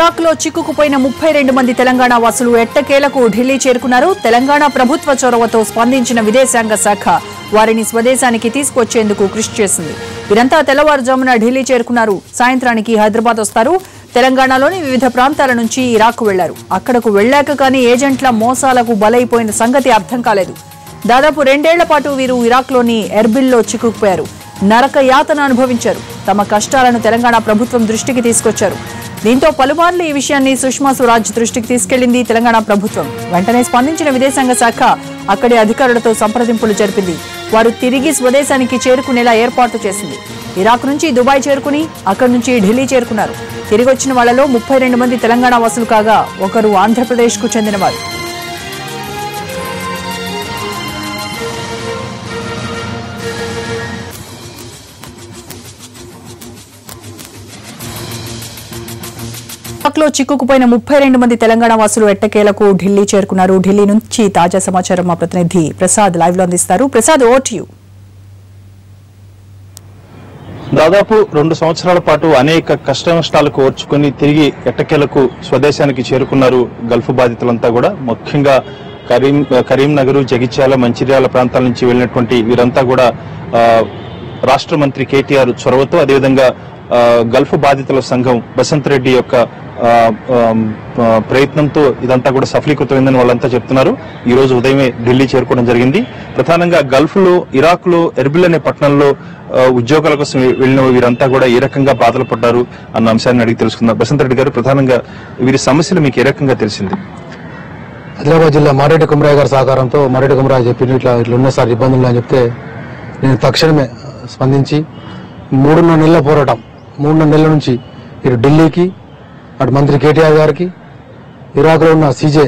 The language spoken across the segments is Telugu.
ఇరాక్ లో చిక్కుకుపోయిన ముప్పై రెండు మంది తెలంగాణ వాసులు ఎట్టకేలకు ఢిల్లీ చేరుకున్నారు తెలంగాణ ప్రభుత్వ చొరవతో స్పందించిన విదేశాంగ శాఖ వారిని స్వదేశానికి తీసుకొచ్చేందుకు కృషి చేసింది వీరంతా తెల్లవారుజామున ఢిల్లీ చేరుకున్నారు సాయంత్రానికి హైదరాబాద్ వస్తారు తెలంగాణలోని వివిధ ప్రాంతాల నుంచి ఇరాక్ వెళ్లారు అక్కడకు వెళ్లాక కానీ ఏజెంట్ల మోసాలకు బలైపోయిన సంగతి అర్థం కాలేదు దాదాపు రెండేళ్ల పాటు వీరు ఇరాక్లోని ఎర్బిల్లో చిక్కుకుపోయారు నరక యాతన అనుభవించారు తమ కష్టాలను తెలంగాణ ప్రభుత్వం దృష్టికి తీసుకొచ్చారు దీంతో పలుమార్లు ఈ విషయాన్ని సుష్మా స్వరాజ్ దృష్టికి తీసుకెళ్లింది తెలంగాణ ప్రభుత్వం వెంటనే స్పందించిన విదేశాంగ శాఖ అక్కడి అధికారులతో సంప్రదింపులు జరిపింది వారు తిరిగి స్వదేశానికి చేరుకునేలా ఏర్పాటు చేసింది ఇరాక్ నుంచి దుబాయ్ చేరుకుని అక్కడి నుంచి ఢిల్లీ చేరుకున్నారు తిరిగి వచ్చిన వాళ్లలో ముప్పై రెండు మంది తెలంగాణ వాసులు కాగా ఒకరు ఆంధ్రప్రదేశ్కు చెందినవారు ఇరాక్లో చిక్కుకుపోయిన ముప్పై రెండు మంది తెలంగాణ వాసులు ఎట్టకేలకు ఢిల్లీ చేరుకున్నారు ఢిల్లీ నుంచి తాజా సమాచారం మా ప్రతినిధి ప్రసాద్ లైవ్ లో అందిస్తారు ప్రసాద్ ఓట్ యూ దాదాపు రెండు సంవత్సరాల పాటు అనేక కష్ట నష్టాలకు ఓర్చుకుని తిరిగి ఎట్టకేలకు స్వదేశానికి చేరుకున్నారు గల్ఫ్ బాధితులంతా కూడా ముఖ్యంగా కరీం కరీంనగర్ జగిత్యాల మంచిర్యాల ప్రాంతాల నుంచి వెళ్ళినటువంటి వీరంతా కూడా ఆ, రాష్ట్ర మంత్రి కేటీఆర్ చొరవతో అదేవిధంగా ఆ, గల్ఫ్ బాధితుల సంఘం బసంత్ రెడ్డి యొక్క ఆ, ఆ, ఆ, ప్రయత్నంతో ఇదంతా కూడా సఫలీకృతమైందని వాళ్ళంతా చెప్తున్నారు ఈ రోజు ఉదయమే ఢిల్లీ చేరుకోవడం జరిగింది ప్రధానంగా గల్ఫ్ లో ఇరాక్ లో ఎర్బిల్ అనే పట్టణంలో ఆ, ఉద్యోగాల కోసం వెళ్ళిన వీరంతా కూడా ఏ రకంగా బాధలు పడ్డారు అన్న అంశాన్ని అడిగి తెలుసుకుందాం బసంత్ రెడ్డి గారు ప్రధానంగా వీరి సమస్యలు మీకు ఏ రకంగా తెలిసింది ఆదిలాబాద్ జిల్లా మారెడ్డి కుమరాయ్ గారి సహకారంతో మారెడ్డి కుమరాయ్ చెప్పి ఇట్లా ఇట్లా ఉన్నాయి సార్ ఇబ్బందులు అని చెప్తే నేను తక్షణమే స్పందించి మూడున్నర నెలల పోరాటం మూడున్నర నెలల నుంచి ఇటు ఢిల్లీకి అటు మంత్రి కేటీఆర్ గారికి ఇరాక్లో ఉన్న సీజే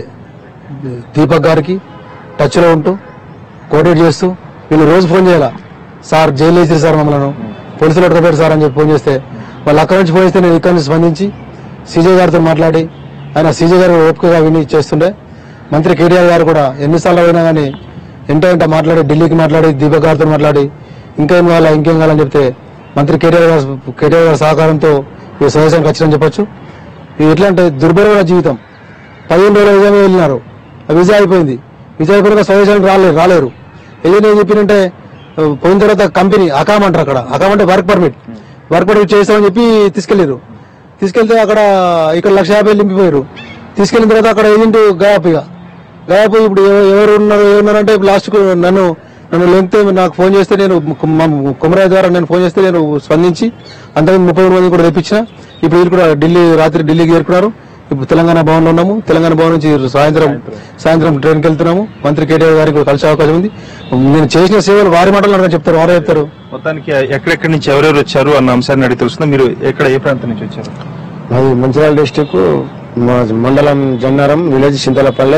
దీపక్ గారికి టచ్లో ఉంటూ కోఆర్డినేట్ చేస్తూ వీళ్ళు రోజు ఫోన్ చేయాలా సార్ జైలు వేసిరు సార్ మమ్మల్ని పోలీసులు పట్టుకోబెట్టారు సార్ అని చెప్పి ఫోన్ చేస్తే వాళ్ళు అక్కడి నుంచి ఫోన్ చేస్తే నేను ఇక్కడి నుంచి స్పందించి సీజే గారితో మాట్లాడి ఆయన సీజే గారు ఓపికగా విని చేస్తుండే మంత్రి కేటీఆర్ గారు కూడా ఎన్నిసార్లు అయినా కానీ ఎంట ఎంట మాట్లాడి ఢిల్లీకి మాట్లాడి దీపక్ గారితో మాట్లాడి ఇంకేం కావాలా ఇంకేం కావాలని చెప్తే మంత్రి కేటీఆర్ గారు కేటీఆర్ గారి సహకారంతో ఈ సదస్యానికి వచ్చిందని చెప్పొచ్చు ఇది ఎట్లా అంటే దుర్భరమైన జీవితం పదిహేను రోజుల విజయం వెళ్ళినారు ఆ వీసా అయిపోయింది వీసా అయిపోయినాక స్వదేశానికి రాలేరు రాలేరు వెళ్ళి ఏం చెప్పినంటే ఆ, పోయిన తర్వాత కంపెనీ అకామ్ అంటారు అక్కడ అకామ్ అంటే వర్క్ పర్మిట్ వర్క్ పర్మిట్ చేస్తామని చెప్పి తీసుకెళ్లారు తీసుకెళ్తే అక్కడ ఇక్కడ లక్ష యాభై నింపిపోయారు తీసుకెళ్లిన తర్వాత అక్కడ ఏజెంట్ గయాప్ ఇక గయాప్ ఇప్పుడు ఎవ- ఎవరు ఉన్నారు ఏమన్నారంటే లాస్ట్ కు నన్ను నన్ను లెంగ్త్ నాకు ఫోన్ చేస్తే నేను కుమరాయ ద్వారా నేను ఫోన్ చేస్తే నేను స్పందించి అంతకుముందు ముప్పై మూడు మంది కూడా తెప్పించిన ఇప్పుడు వీళ్ళు కూడా ఢిల్లీ రాత్రి ఢిల్లీకి చేరుకున్నారు ఇప్పుడు తెలంగాణ భవన్ లో ఉన్నాము తెలంగాణ భవన్ నుంచి సాయంత్రం సాయంత్రం ట్రైన్ కి వెళ్తున్నాము మంత్రి కేటీఆర్ గారికి కూడా కలిసే అవకాశం ఉంది నేను చేసిన సేవలు వారి మాటలు నాకు చెప్తారు వారే చెప్తారు మొత్తానికి ఎక్కడెక్కడి నుంచి ఎవరెవరు వచ్చారు అన్న అంశాన్ని అడిగి తెలుసుకుందాం మీరు ఎక్కడ ఏ ప్రాంతం నుంచి వచ్చారు మాది మంచిర్యాల డిస్టిక్ మా మండలం జన్నారం విలేజ్ చింతలపల్లె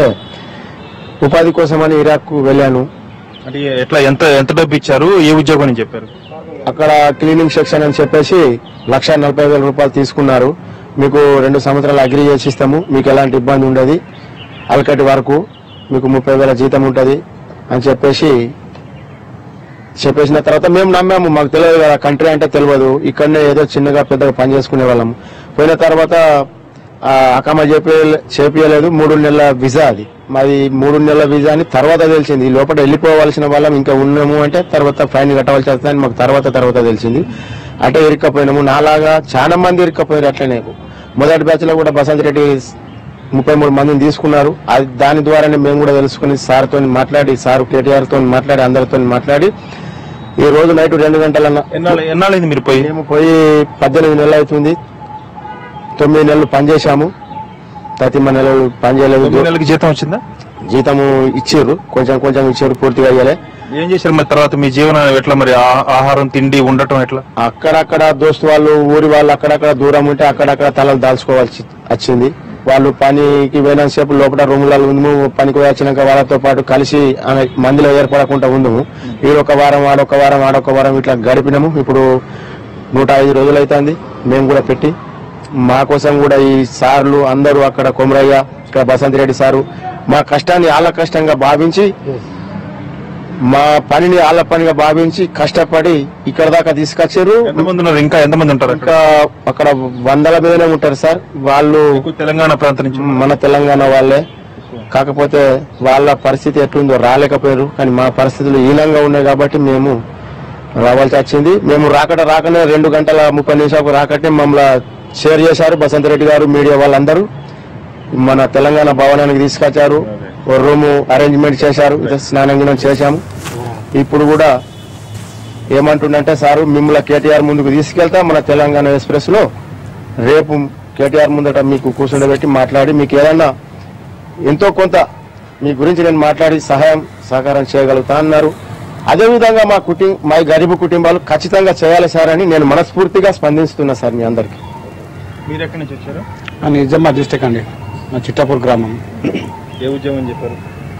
ఉపాధి కోసమని ఇరాక్ వెళ్ళాను అంటే ఎట్లా ఎంత ఎంత డబ్బు ఇచ్చారు ఏ ఉద్యోగం అని చెప్పారు అక్కడ క్లీనింగ్ సెక్షన్ అని చెప్పేసి లక్ష నలభై వేల రూపాయలు తీసుకున్నారు మీకు రెండు సంవత్సరాలు అగ్రి చేసి ఇస్తాము మీకు ఎలాంటి ఇబ్బంది ఉండదు అలకటి వరకు మీకు ముప్పై వేల జీతం ఉంటుంది అని చెప్పేసి చెప్పేసిన తర్వాత మేము నమ్మాము మాకు తెలియదు కదా కంట్రీ అంటే తెలియదు ఇక్కడనే ఏదో చిన్నగా పెద్దగా పని చేసుకునే వాళ్ళం పోయిన తర్వాత ఆ, అకమ చెప్పి చేపియలేదు మూడు నెలల వీసా అది మాది మూడు నెలల వీసా అని తర్వాత తెలిసింది ఈ లోపల వెళ్ళిపోవాల్సిన వాళ్ళం ఇంకా ఉన్నాము అంటే తర్వాత ఫైన్ కట్టవలసి వస్తుందని మాకు తర్వాత తర్వాత తెలిసింది అటే ఇరుక్కపోయినాము నాలాగా చాలా మంది ఇరుక్కపోయారు అట్లనే మొదటి బ్యాచ్ లో కూడా బసంత్ రెడ్డి ముప్పై మూడు మందిని తీసుకున్నారు అది దాని ద్వారానే మేము కూడా తెలుసుకుని సార్తో మాట్లాడి సార్ కేటీఆర్ తో మాట్లాడి అందరితో మాట్లాడి ఈ రోజు నైట్ రెండు గంటల ఎన్నాళ్ళు ఎన్నాళ్ళైంది మీరు పోయి మేము పోయి పద్దెనిమిది నెలలు అవుతుంది తొమ్మిది నెలలు పనిచేశాము తతిమ నెలలు పనిచేయలేదు తొమ్మిది నెలలకి జీతం వచ్చిందా జీతము ఇచ్చారు కొంచెం కొంచెం ఇచ్చారు పూర్తిగా అయ్యలే ఏం చేశారు మరి తర్వాత మీ జీవనం ఎట్లా మరి ఆ- ఆహారం తిండి ఉండటం ఎట్లా అక్కడక్కడ దోస్తు వాళ్ళు ఊరి వాళ్ళు అక్కడక్కడ దూరం ఉంటే అక్కడక్కడ తలలు దాల్చుకోవాల్సి వచ్చింది వాళ్ళు పనికి పోయిన సేపు లోపల రూములలో ఉందము పనికి పోయి వచ్చినాక వాళ్ళతో పాటు కలిసి ఆమె మందిలో ఏర్పడకుండా ఉందము ఈడొక వారం ఆడొక వారం ఆడొక వారం ఇట్లా గడిపినాము ఇప్పుడు నూట ఐదు రోజులు అవుతుంది మేము కూడా పెట్టి మా కోసం కూడా ఈ సార్లు అందరూ అక్కడ కొమరయ్య ఇక్కడ బసంత్ రెడ్డి సారు మా కష్టాన్ని వాళ్ళ కష్టంగా భావించి మా పనిని వాళ్ళ పనిగా భావించి కష్టపడి ఇక్కడ దాకా తీసుకొచ్చారు ఎంతమంది ఉన్నారు ఇంకా ఎంతమంది ఉంటారు అక్కడ ఇంకా అక్కడ వందల మీదనే ఉంటారు సార్ వాళ్ళు ఎక్కువ తెలంగాణ ప్రాంతం నుంచి మన తెలంగాణ వాళ్ళే కాకపోతే వాళ్ళ పరిస్థితి ఎట్లుందో రాలేకపోయారు కానీ మా పరిస్థితులు హీనంగా ఉన్నాయి కాబట్టి మేము రావాల్సి వచ్చింది మేము రాకట రాకనే రెండు గంటల ముప్పై నిమిషాలకు రాకటే మమ్మల్ని షేర్ చేశారు బసంత్ రెడ్డి గారు మీడియా వాళ్ళందరూ మన తెలంగాణ భవనానికి తీసుకొచ్చారు ఓ రూము అరేంజ్మెంట్ చేశారు ఇదే స్నానం గినం చేశాము ఇప్పుడు కూడా ఏమంటుండంటే సారు మిమ్మల్ని కేటీఆర్ ముందుకు తీసుకెళ్తా మన తెలంగాణ ఎక్స్ప్రెస్ లో రేపు కేటీఆర్ ముందట మీకు కూర్చుండబెట్టి మాట్లాడి మీకు ఏదన్నా ఎంతో కొంత మీ గురించి నేను మాట్లాడి సహాయం సహకారం చేయగలుగుతా అన్నారు అదేవిధంగా మా కుటుంబ మా గరీబ్ కుటుంబాలు ఖచ్చితంగా చేయాలి సార్ అని నేను మనస్ఫూర్తిగా స్పందిస్తున్నా సార్ మీ అందరికి మీరు ఎక్కడి నుంచి వచ్చారు నిజామాబాద్ డిస్టిక్ అండి మా చిట్టాపూర్ గ్రామం ఏ ఉద్యోగం చెప్పారు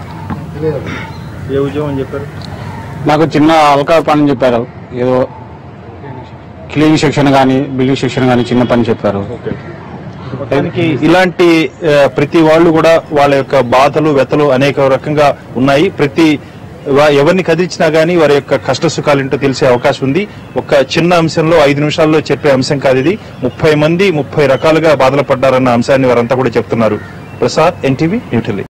ఏ ఉద్యోగం చెప్పారు నాకు చిన్న అల్కా పని చెప్పారు ఏదో క్లీనింగ్ సెక్షన్ కానీ బిల్డింగ్ సెక్షన్ కానీ చిన్న పని చెప్పారు మొత్తానికి ఇలాంటి ఆ, ప్రతి వాళ్ళు కూడా వాళ్ళ యొక్క బాధలు వ్యతలు అనేక రకంగా ఉన్నాయి ప్రతి వా- ఎవరిని కదిలించినా గానీ వారి యొక్క కష్ట సుఖాలు ఏంటో తెలిసే అవకాశం ఉంది ఒక చిన్న అంశంలో ఐదు నిమిషాల్లో చెప్పే అంశం కాదు ఇది ముప్పై మంది ముప్పై రకాలుగా బాధలు పడ్డారన్న అంశాన్ని వారంతా కూడా చెప్తున్నారు ప్రసాద్ ఎన్టీవీ న్యూఢిల్లీ